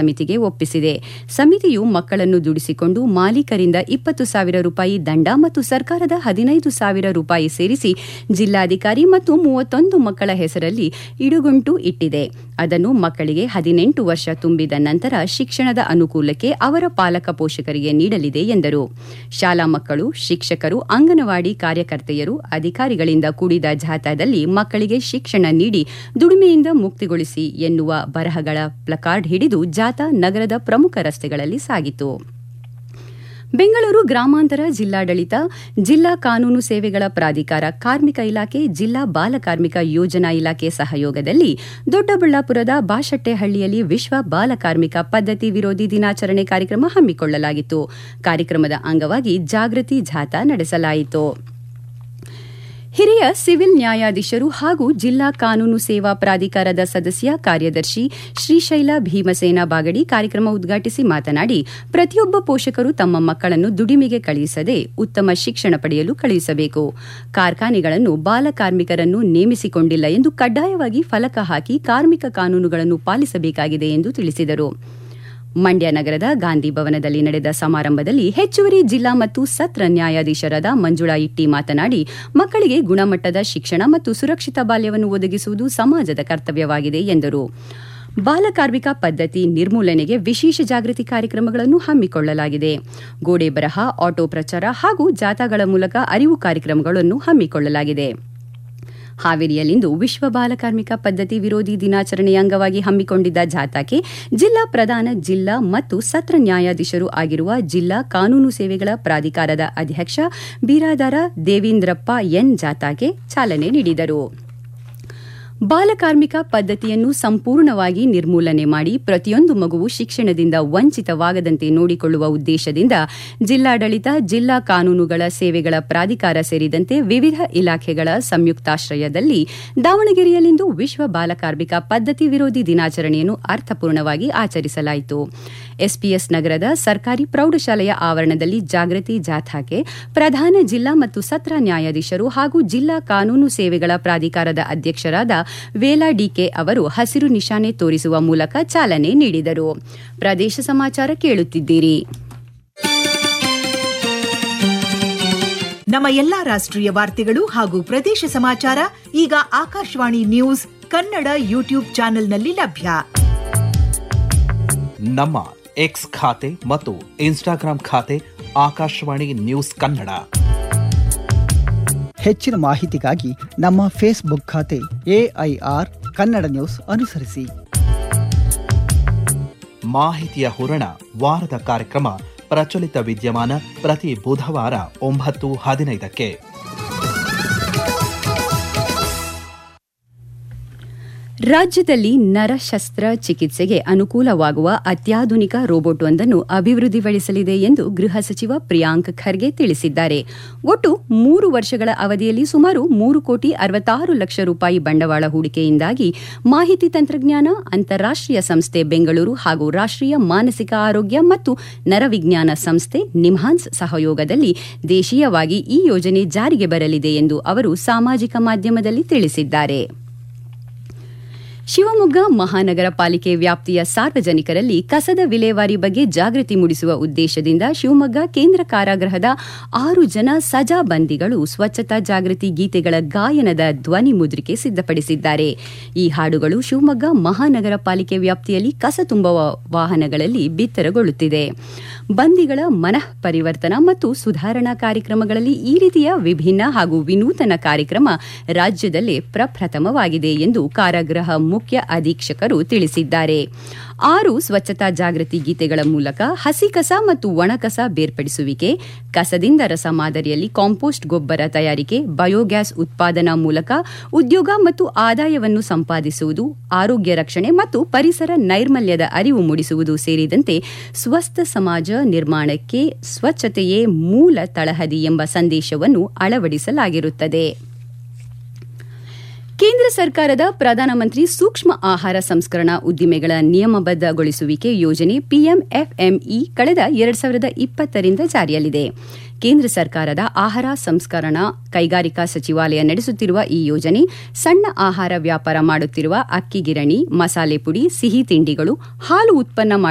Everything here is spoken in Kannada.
ಸಮಿತಿಗೆ ಒಪ್ಪಿಸಿದೆ ಸಮಿತಿಯು ಮಕ್ಕಳನ್ನು ದುಡಿಸಿಕೊಂಡು ಮಾಲೀಕರಿಂದ ಇಪ್ಪತ್ತು ಸಾವಿರ ರೂಪಾಯಿ ದಂಡ ಮತ್ತು ಸರ್ಕಾರದ ಹದಿನೈದು ಸಾವಿರ ರೂಪಾಯಿ ಸೇರಿಸಿ ಜಿಲ್ಲಾಧಿಕಾರಿ ಮತ್ತು ಮೂವತ್ತೊಂದು ಮಕ್ಕಳ ಹೆಸರಲ್ಲಿ ಇಡುಗುಂಟು ಇಟ್ಟಿದೆ ಅದನ್ನು ಮಕ್ಕಳಿಗೆ ಹದಿನೆಂಟು ವರ್ಷ ತುಂಬಿದ ನಂತರ ಶಿಕ್ಷಣದ ಅನುಕೂಲಕ್ಕೆ ಅವರ ಪಾಲಕ ಪೋಷಕರಿಗೆ ನೀಡಲಿದೆ ಎಂದರು ಶಾಲಾ ಮಕ್ಕಳು ಶಿಕ್ಷಕರು ಅಂಗನವಾಡಿ ಕಾರ್ಯಕರ್ತೆಯರು ಅಧಿಕಾರಿಗಳಿಂದ ಕೂಡಿದ ಜಾಥಾದಲ್ಲಿ ಮಕ್ಕಳಿಗೆ ಶಿಕ್ಷಣ ನೀಡಿ ದುಡಿಮೆಯಿಂದ ಮುಕ್ತಿಗೊಳಿಸಿ ಎನ್ನುವ ಬರಹಗಳ ಪ್ಲಕಾರ್ಡ್ ಹಿಡಿದು ಜಾಥಾ ನಗರದ ಪ್ರಮುಖ ರಸ್ತೆಗಳಲ್ಲಿ ಸಾಗಿತು ಬೆಂಗಳೂರು ಗ್ರಾಮಾಂತರ ಜಿಲ್ಲಾಡಳಿತ ಜಿಲ್ಲಾ ಕಾನೂನು ಸೇವೆಗಳ ಪ್ರಾಧಿಕಾರ ಕಾರ್ಮಿಕ ಇಲಾಖೆ ಜಿಲ್ಲಾ ಬಾಲ ಕಾರ್ಮಿಕ ಯೋಜನಾ ಇಲಾಖೆ ಸಹಯೋಗದಲ್ಲಿ ದೊಡ್ಡಬಳ್ಳಾಪುರದ ಬಾಶೆಟ್ಟೆಹಳ್ಳಿಯಲ್ಲಿ ವಿಶ್ವ ಬಾಲ ಕಾರ್ಮಿಕ ಪದ್ಧತಿ ವಿರೋಧಿ ದಿನಾಚರಣೆ ಕಾರ್ಯಕ್ರಮ ಹಮ್ಮಿಕೊಳ್ಳಲಾಗಿತ್ತು ಕಾರ್ಯಕ್ರಮದ ಅಂಗವಾಗಿ ಜಾಗೃತಿ ಜಾಥಾ ನಡೆಸಲಾಯಿತು ಹಿರಿಯ ಸಿವಿಲ್ ನ್ಯಾಯಾಧೀಶರು ಹಾಗೂ ಜಿಲ್ಲಾ ಕಾನೂನು ಸೇವಾ ಪ್ರಾಧಿಕಾರದ ಸದಸ್ಯ ಕಾರ್ಯದರ್ಶಿ ಶ್ರೀಶೈಲ ಭೀಮಸೇನ ಬಾಗಡಿ ಕಾರ್ಯಕ್ರಮ ಉದ್ಘಾಟಿಸಿ ಮಾತನಾಡಿ ಪ್ರತಿಯೊಬ್ಬ ಪೋಷಕರು ತಮ್ಮ ಮಕ್ಕಳನ್ನು ದುಡಿಮೆಗೆ ಕಳುಹಿಸದೆ ಉತ್ತಮ ಶಿಕ್ಷಣ ಪಡೆಯಲು ಕಳುಹಿಸಬೇಕು ಕಾರ್ಖಾನೆಗಳನ್ನು ಬಾಲ ಕಾರ್ಮಿಕರನ್ನು ನೇಮಿಸಿಕೊಂಡಿಲ್ಲ ಎಂದು ಕಡ್ಡಾಯವಾಗಿ ಫಲಕ ಹಾಕಿ ಕಾರ್ಮಿಕ ಕಾನೂನುಗಳನ್ನು ಪಾಲಿಸಬೇಕಾಗಿದೆ ಎಂದು ತಿಳಿಸಿದರು ಮಂಡ್ಯ ನಗರದ ಗಾಂಧಿ ಭವನದಲ್ಲಿ ನಡೆದ ಸಮಾರಂಭದಲ್ಲಿ ಹೆಚ್ಚುವರಿ ಜಿಲ್ಲಾ ಮತ್ತು ಸತ್ರ ನ್ಯಾಯಾಧೀಶರಾದ ಮಂಜುಳಾ ಇಟ್ಟಿ ಮಾತನಾಡಿ ಮಕ್ಕಳಿಗೆ ಗುಣಮಟ್ಟದ ಶಿಕ್ಷಣ ಮತ್ತು ಸುರಕ್ಷಿತ ಬಾಲ್ಯವನ್ನು ಒದಗಿಸುವುದು ಸಮಾಜದ ಕರ್ತವ್ಯವಾಗಿದೆ ಎಂದರು ಬಾಲಕಾರ್ಮಿಕ ಪದ್ಧತಿ ನಿರ್ಮೂಲನೆಗೆ ವಿಶೇಷ ಜಾಗೃತಿ ಕಾರ್ಯಕ್ರಮಗಳನ್ನು ಹಮ್ಮಿಕೊಳ್ಳಲಾಗಿದೆ ಗೋಡೆ ಬರಹ ಆಟೋ ಪ್ರಚಾರ ಹಾಗೂ ಜಾಥಾಗಳ ಮೂಲಕ ಅರಿವು ಕಾರ್ಯಕ್ರಮಗಳನ್ನು ಹಮ್ಮಿಕೊಳ್ಳಲಾಗಿದೆ ಹಾವೇರಿಯಲ್ಲಿಂದು ವಿಶ್ವ ಬಾಲಕಾರ್ಮಿಕ ಪದ್ಧತಿ ವಿರೋಧಿ ದಿನಾಚರಣೆಯ ಅಂಗವಾಗಿ ಹಮ್ಮಿಕೊಂಡಿದ್ದ ಜಾಥಾಕ್ಕೆ ಜಿಲ್ಲಾ ಪ್ರಧಾನ ಜಿಲ್ಲಾ ಮತ್ತು ಸತ್ರ ನ್ಯಾಯಾಧೀಶರು ಆಗಿರುವ ಜಿಲ್ಲಾ ಕಾನೂನು ಸೇವೆಗಳ ಪ್ರಾಧಿಕಾರದ ಅಧ್ಯಕ್ಷ ಬೀರಾದಾರ ದೇವೀಂದ್ರಪ್ಪ ಎನ್ ಜಾಥಾಗೆ ಚಾಲನೆ ನೀಡಿದರು ಬಾಲಕಾರ್ಮಿಕ ಪದ್ಧತಿಯನ್ನು ಸಂಪೂರ್ಣವಾಗಿ ನಿರ್ಮೂಲನೆ ಮಾಡಿ ಪ್ರತಿಯೊಂದು ಮಗುವು ಶಿಕ್ಷಣದಿಂದ ವಂಚಿತವಾಗದಂತೆ ನೋಡಿಕೊಳ್ಳುವ ಉದ್ದೇಶದಿಂದ ಜಿಲ್ಲಾಡಳಿತ ಜಿಲ್ಲಾ ಕಾನೂನುಗಳ ಸೇವೆಗಳ ಪ್ರಾಧಿಕಾರ ಸೇರಿದಂತೆ ವಿವಿಧ ಇಲಾಖೆಗಳ ಸಂಯುಕ್ತಾಶ್ರಯದಲ್ಲಿ ದಾವಣಗೆರೆಯಲ್ಲಿಂದು ವಿಶ್ವ ಬಾಲಕಾರ್ಮಿಕ ಪದ್ಧತಿ ವಿರೋಧಿ ದಿನಾಚರಣೆಯನ್ನು ಅರ್ಥಪೂರ್ಣವಾಗಿ ಆಚರಿಸಲಾಯಿತು ಎಸ್ಪಿಎಸ್ ನಗರದ ಸರ್ಕಾರಿ ಪ್ರೌಢಶಾಲೆಯ ಆವರಣದಲ್ಲಿ ಜಾಗೃತಿ ಜಾಥಾಕ್ಕೆ ಪ್ರಧಾನ ಜಿಲ್ಲಾ ಮತ್ತು ಸತ್ರ ನ್ಯಾಯಾಧೀಶರು ಹಾಗೂ ಜಿಲ್ಲಾ ಕಾನೂನು ಸೇವೆಗಳ ಪ್ರಾಧಿಕಾರದ ಅಧ್ಯಕ್ಷರಾದ ವೇಲಾ ಡಿಕೆ ಅವರು ಹಸಿರು ನಿಶಾನೆ ತೋರಿಸುವ ಮೂಲಕ ಚಾಲನೆ ನೀಡಿದರು ಪ್ರದೇಶ ಸಮಾಚಾರ ಕೇಳುತ್ತಿದ್ದೀರಿ ನಮ್ಮ ಎಲ್ಲಾ ರಾಷ್ಟ್ರೀಯ ವಾರ್ತೆಗಳು ಹಾಗೂ ಪ್ರದೇಶ ಸಮಾಚಾರ ಈಗ ಆಕಾಶವಾಣಿ ನ್ಯೂಸ್ ಕನ್ನಡ ಯೂಟ್ಯೂಬ್ ಚಾನೆಲ್ನಲ್ಲಿ ಲಭ್ಯ ನಮ್ಮ ಎಕ್ಸ್ ಖಾತೆ ಮತ್ತು ಇನ್ಸ್ಟಾಗ್ರಾಂ ಖಾತೆ ಆಕಾಶವಾಣಿ ನ್ಯೂಸ್ ಕನ್ನಡ ಹೆಚ್ಚಿನ ಮಾಹಿತಿಗಾಗಿ ನಮ್ಮ ಫೇಸ್ಬುಕ್ ಖಾತೆ ಎಐಆರ್ ಕನ್ನಡ ನ್ಯೂಸ್ ಅನುಸರಿಸಿ ಮಾಹಿತಿಯ ಹೂರಣ ವಾರದ ಕಾರ್ಯಕ್ರಮ ಪ್ರಚಲಿತ ವಿದ್ಯಮಾನ ಪ್ರತಿ ಬುಧವಾರ ಒಂಬತ್ತು ಹದಿನೈದಕ್ಕೆ ರಾಜ್ಯದಲ್ಲಿ ನರಶಸ್ತ್ರ ಚಿಕಿತ್ಸೆಗೆ ಅನುಕೂಲವಾಗುವ ಅತ್ಯಾಧುನಿಕ ರೋಬೋಟ್ ಒಂದನ್ನು ಅಭಿವೃದ್ಧಿಪಡಿಸಲಿದೆ ಎಂದು ಗೃಹ ಸಚಿವ ಪ್ರಿಯಾಂಕ್ ಖರ್ಗೆ ತಿಳಿಸಿದ್ದಾರೆ ಒಟ್ಟು ಮೂರು ವರ್ಷಗಳ ಅವಧಿಯಲ್ಲಿ ಸುಮಾರು ಮೂರು ಕೋಟಿ ಅರವತ್ತಾರು ಲಕ್ಷ ರೂಪಾಯಿ ಬಂಡವಾಳ ಹೂಡಿಕೆಯಿಂದಾಗಿ ಮಾಹಿತಿ ತಂತ್ರಜ್ಞಾನ ಅಂತಾರಾಷ್ಟೀಯ ಸಂಸ್ಥೆ ಬೆಂಗಳೂರು ಹಾಗೂ ರಾಷ್ಟೀಯ ಮಾನಸಿಕ ಆರೋಗ್ಯ ಮತ್ತು ನರವಿಜ್ಞಾನ ಸಂಸ್ಥೆ ನಿಮ್ಹಾನ್ಸ್ ಸಹಯೋಗದಲ್ಲಿ ದೇಶೀಯವಾಗಿ ಈ ಯೋಜನೆ ಜಾರಿಗೆ ಬರಲಿದೆ ಎಂದು ಅವರು ಸಾಮಾಜಿಕ ಮಾಧ್ಯಮದಲ್ಲಿ ತಿಳಿಸಿದ್ದಾರೆ ಶಿವಮೊಗ್ಗ ಮಹಾನಗರ ಪಾಲಿಕೆ ವ್ಯಾಪ್ತಿಯ ಸಾರ್ವಜನಿಕರಲ್ಲಿ ಕಸದ ವಿಲೇವಾರಿ ಬಗ್ಗೆ ಜಾಗೃತಿ ಮೂಡಿಸುವ ಉದ್ದೇಶದಿಂದ ಶಿವಮೊಗ್ಗ ಕೇಂದ್ರ ಕಾರಾಗೃಹದ ಆರು ಜನ ಸಜಾ ಬಂದಿಗಳು ಸ್ವಚ್ಛತಾ ಜಾಗೃತಿ ಗೀತೆಗಳ ಗಾಯನದ ಧ್ವನಿ ಮುದ್ರಿಕೆ ಸಿದ್ಧಪಡಿಸಿದ್ದಾರೆ ಈ ಹಾಡುಗಳು ಶಿವಮೊಗ್ಗ ಮಹಾನಗರ ಪಾಲಿಕೆ ವ್ಯಾಪ್ತಿಯಲ್ಲಿ ಕಸ ತುಂಬುವ ವಾಹನಗಳಲ್ಲಿ ಬಿತ್ತರಗೊಳ್ಳುತ್ತಿದೆ ಬಂದಿಗಳ ಮನಃ ಪರಿವರ್ತನಾ ಮತ್ತು ಸುಧಾರಣಾ ಕಾರ್ಯಕ್ರಮಗಳಲ್ಲಿ ಈ ರೀತಿಯ ವಿಭಿನ್ನ ಹಾಗೂ ವಿನೂತನ ಕಾರ್ಯಕ್ರಮ ರಾಜ್ಯದಲ್ಲೇ ಪ್ರಪ್ರಥಮವಾಗಿದೆ ಎಂದು ಕಾರಾಗೃಹ ಮುಖ್ಯ ಅಧೀಕ್ಷಕರು ತಿಳಿಸಿದ್ದಾರೆ ಆರು ಸ್ವಚ್ಛತಾ ಜಾಗೃತಿ ಗೀತೆಗಳ ಮೂಲಕ ಹಸಿ ಕಸ ಮತ್ತು ಒಣ ಕಸ ಬೇರ್ಪಡಿಸುವಿಕೆ ಕಸದಿಂದ ರಸ ಮಾದರಿಯಲ್ಲಿ ಕಾಂಪೋಸ್ಟ್ ಗೊಬ್ಬರ ತಯಾರಿಕೆ ಬಯೋಗ್ಯಾಸ್ ಉತ್ಪಾದನಾ ಮೂಲಕ ಉದ್ಯೋಗ ಮತ್ತು ಆದಾಯವನ್ನು ಸಂಪಾದಿಸುವುದು ಆರೋಗ್ಯ ರಕ್ಷಣೆ ಮತ್ತು ಪರಿಸರ ನೈರ್ಮಲ್ಯದ ಅರಿವು ಮೂಡಿಸುವುದು ಸೇರಿದಂತೆ ಸ್ವಸ್ಥ ಸಮಾಜ ನಿರ್ಮಾಣಕ್ಕೆ ಸ್ವಚ್ಛತೆಯೇ ಮೂಲ ತಳಹದಿ ಎಂಬ ಸಂದೇಶವನ್ನು ಅಳವಡಿಸಲಾಗಿರುತ್ತದೆ ಕೇಂದ್ರ ಸರ್ಕಾರದ ಪ್ರಧಾನಮಂತ್ರಿ ಸೂಕ್ಷ್ಮ ಆಹಾರ ಸಂಸ್ಕರಣಾ ಉದ್ದಿಮೆಗಳ ನಿಯಮಬದ್ಧಗೊಳಿಸುವಿಕೆ ಯೋಜನೆ ಪಿಎಂಎಫ್ಎಂಇ ಕಳೆದ ಎರಡ್ ಸಾವಿರದ ಇಪ್ಪತ್ತರಿಂದ ಜಾರಿಯಲ್ಲಿದೆ ಕೇಂದ್ರ ಸರ್ಕಾರದ ಆಹಾರ ಸಂಸ್ಕರಣಾ ಕೈಗಾರಿಕಾ ಸಚಿವಾಲಯ ನಡೆಸುತ್ತಿರುವ ಈ ಯೋಜನೆ ಸಣ್ಣ ಆಹಾರ ವ್ಯಾಪಾರ ಮಾಡುತ್ತಿರುವ ಅಕ್ಕಿ ಗಿರಣಿ ಮಸಾಲೆ ಪುಡಿ ಸಿಹಿ ತಿಂಡಿಗಳು ಹಾಲು ಉತ್ಪನ್ನ